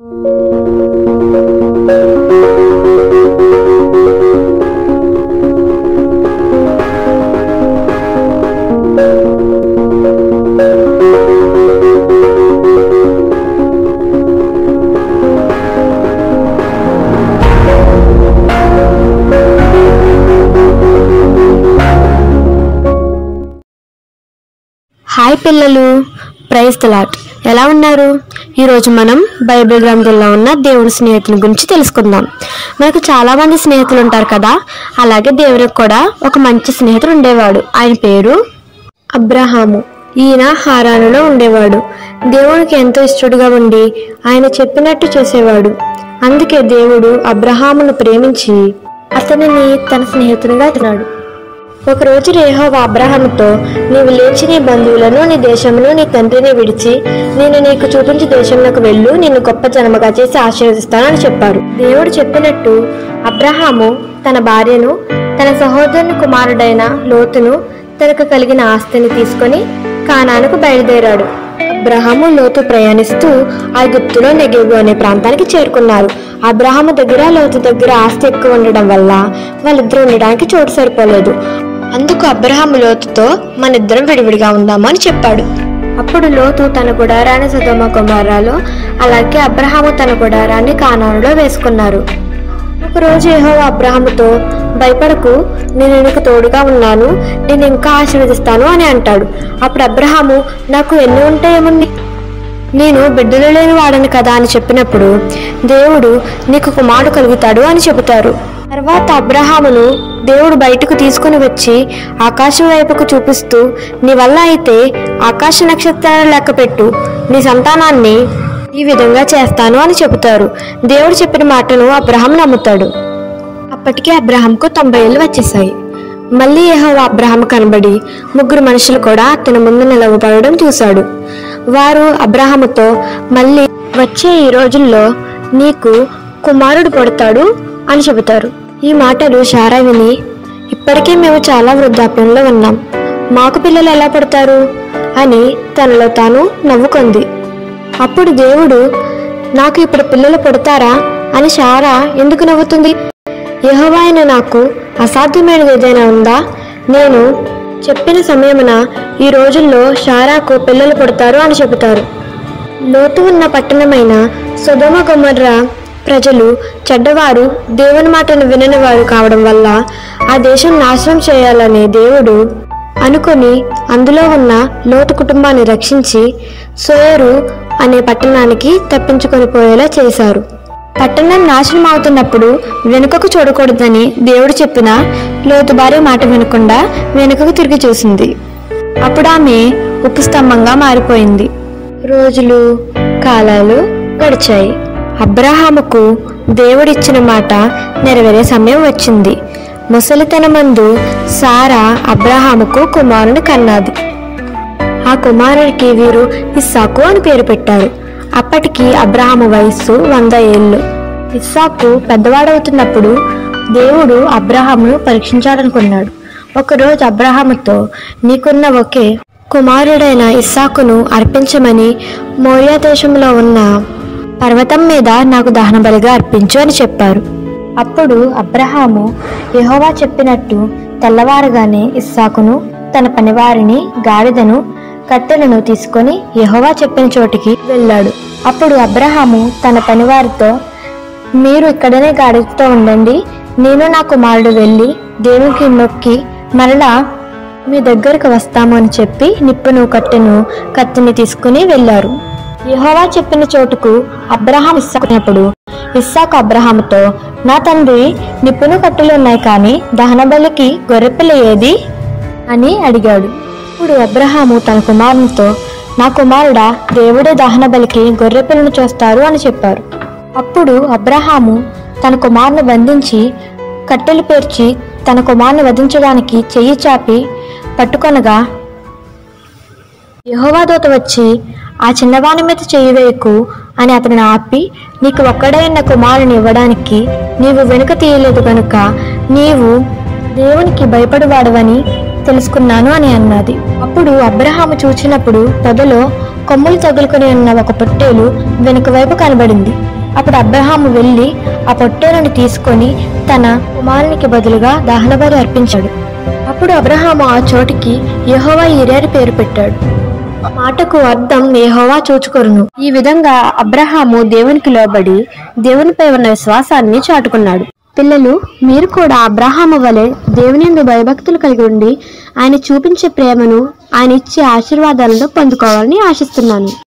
hi పిల్లలు praise lot ఎలా ఉన్నారు ఈరోజు మనం బైబిల్ గ్రంథంలో ఉన్న దేవుడి స్నేహితుల గురించి తెలుసుకుందాం మనకు చాలా మంది స్నేహితులు ఉంటారు కదా అలాగే దేవుడికి కూడా ఒక మంచి స్నేహితుడు ఉండేవాడు ఆయన పేరు అబ్రహాము ఈయన హారానులో ఉండేవాడు దేవునికి ఎంతో ఇష్టడుగా ఉండి ఆయన చెప్పినట్టు చేసేవాడు అందుకే దేవుడు అబ్రహామును ప్రేమించి అతనిని తన స్నేహితునిగా తిన్నాడు ఒకరోజు రేహోవా అబ్రహాముతో నీవు లేచి నీ బంధువులను నీ దేశమును నీ తండ్రిని విడిచి నేను నీకు చూపించే దేశంలోకి వెళ్ళు నిన్ను గొప్ప జనముగా చేసి ఆశీర్వదిస్తానని చెప్పారు దేవుడు చెప్పినట్టు అబ్రహాము తన భార్యను తన సహోదరుని కుమారుడైన లోతును తనకు కలిగిన ఆస్తిని తీసుకొని కానానికి బయలుదేరాడు అబ్రహాము లోతు ప్రయాణిస్తూ ఐగుప్తులో నెగెబు అనే ప్రాంతానికి చేరుకున్నారు అబ్రహాము దగ్గర లోతు దగ్గర ఆస్తి ఎక్కువ ఉండడం వల్ల వాళ్ళిద్దరూ ఉండడానికి చోటు సరిపోలేదు అందుకు అబ్రహాము లోతుతో మన ఇద్దరం విడివిడిగా ఉందాము అని చెప్పాడు అప్పుడు లోతు తన గుడారాన్ని సుధమ కుమారాలో అలాగే అబ్రహాము తన గుడారాన్ని కానానులో వేసుకున్నారు ఒకరోజు యెహోవా అబ్రహాముతో భయపడకు నేను నీకు తోడుగా ఉన్నాను నేను ఇంకా ఆశీర్వదిస్తాను అని అంటాడు అప్పుడు అబ్రహాము నాకు ఎన్ని ఉంటాయేముంది నేను బిడ్డలు లేని వాడని కదా అని చెప్పినప్పుడు దేవుడు నీకు కుమారుడు కలుగుతాడు అని చెబుతారు తర్వాత అబ్రహామును దేవుడు బయటకు తీసుకుని వచ్చి ఆకాశం వైపుకు చూపిస్తూ నీ వల్ల అయితే ఆకాశ నక్షత్రాలు లెక్కపెట్టు నీ సంతానాన్ని ఈ విధంగా చేస్తాను అని చెబుతారు దేవుడు చెప్పిన మాటను అబ్రహాం నమ్ముతాడు అప్పటికే అబ్రహాంకు తొంభై ఏళ్ళు వచ్చేసాయి మళ్ళీ యెహోవా అబ్రహాం కనబడి ముగ్గురు మనుషులు కూడా అతని ముందు నిలవబడడం చూశాడు వారు అబ్రహాముతో మళ్ళీ వచ్చే ఈ రోజుల్లో నీకు కుమారుడు పుడతాడు అని చెబుతారు ఈ మాటలు శారా విని ఇప్పటికే మేము చాలా వృద్ధాప్యంలో ఉన్నాం మాకు పిల్లలు ఎలా పుడతారు అని తనలో తాను నవ్వుకుంది అప్పుడు దేవుడు నాకు ఇప్పుడు పిల్లలు పుడతారా అని శారా ఎందుకు నవ్వుతుంది యెహోవాయన నాకు అసాధ్యమైనది ఏదైనా ఉందా నేను చెప్పిన సమయమున ఈ రోజుల్లో శారాకు పిల్లలు పుడతారు అని చెబుతారు లోతు ఉన్న పట్టణమైన సుధమ గుమర్ర ప్రజలు చెడ్డవారు దేవుని మాటను వినని వారు కావడం వల్ల ఆ దేశం నాశనం చేయాలనే దేవుడు అనుకొని అందులో ఉన్న లోతు కుటుంబాన్ని రక్షించి సోయరు అనే పట్టణానికి తప్పించుకొని పోయేలా చేశారు పట్టణం నాశనం అవుతున్నప్పుడు వెనుకకు చూడకూడదని దేవుడు చెప్పిన లోతు భార్య మాట వినకుండా వెనుకకు తిరిగి చూసింది అప్పుడు ఆమె ఉపస్తంభంగా మారిపోయింది రోజులు కాలాలు గడిచాయి అబ్రహాముకు దేవుడిచ్చిన మాట నెరవేరే సమయం వచ్చింది ముసలితనమందు సారా అబ్రహాముకు కుమారుని కన్నది ఆ కుమారుడికి వీరు ఇస్సాకు అని పేరు పెట్టారు అప్పటికి అబ్రహాము వయస్సు వంద ఏళ్ళు ఇస్సాకు పెద్దవాడవుతున్నప్పుడు దేవుడు అబ్రహామును పరీక్షించాలనుకున్నాడు ఒకరోజు అబ్రహాముతో నీకున్న ఒకే కుమారుడైన ఇస్సాకును అర్పించమని మోరియా దేశంలో ఉన్న పర్వతం మీద నాకు దహన బలిగా అర్పించు అని చెప్పారు అప్పుడు అబ్రహాము యెహోవా చెప్పినట్టు తెల్లవారుగానే ఇస్సాకును తన పనివారిని గాడిదను కట్టెలను తీసుకొని యెహోవా చెప్పిన చోటికి వెళ్ళాడు అప్పుడు అబ్రహాము తన పనివారితో మీరు ఇక్కడనే గాడిదతో ఉండండి నేను నా కుమారుడు వెళ్ళి దేవునికి మొక్కి మరలా మీ దగ్గరకు వస్తాము అని చెప్పి నిప్పును కట్టెను కత్తిని తీసుకుని వెళ్ళారు యెహోవా చెప్పిన చోటుకు అబ్రహాం ఇస్సాకునప్పుడు ఇస్సాకు అబ్రహాముతో నా తండ్రి నిప్పును కట్టెలు ఉన్నాయి కానీ దహనబలికి గొర్రెపిల్ల ఏది అని అడిగాడు ఇప్పుడు అబ్రహాము తన కుమారునితో నా కుమారుడా దేవుడే దహన బలికి గొర్రెపిల్లను చూస్తారు అని చెప్పారు అప్పుడు అబ్రహాము తన కుమారుని బంధించి కట్టెలు పేర్చి తన కుమారుని వధించడానికి చెయ్యి చాపి పట్టుకొనగా యెహోవా దూత వచ్చి ఆ చిన్నవాని మీద చెయ్యి వేయకు అని అతనిని ఆపి నీకు ఒక్కడైన కుమారుని ఇవ్వడానికి నీవు వెనుక తీయలేదు కనుక నీవు దేవునికి భయపడువాడవని తెలుసుకున్నాను అని అన్నది అప్పుడు అబ్రహాము చూచినప్పుడు పొదలో కొమ్ములు తగులుకొని ఉన్న ఒక పొట్టేలు వెనుక వైపు కనబడింది అప్పుడు అబ్రహాము వెళ్ళి ఆ పొట్టేలుని తీసుకొని తన కుమారునికి బదులుగా దహనబలి అర్పించాడు అప్పుడు అబ్రహాము ఆ చోటికి యెహోవా ఇరేరు పేరు పెట్టాడు మాటకు అర్థం యెహోవా చూచుకొరును ఈ విధంగా అబ్రహాము దేవునికి లోబడి దేవునిపై ఉన్న విశ్వాసాన్ని చాటుకున్నాడు పిల్లలు మీరు కూడా అబ్రహాము వలె దేవుని యందు భయభక్తులు కలిగి ఉండి ఆయన చూపించే ప్రేమను ఆయన ఇచ్చే ఆశీర్వాదాలను పొందుకోవాలని ఆశిస్తున్నాను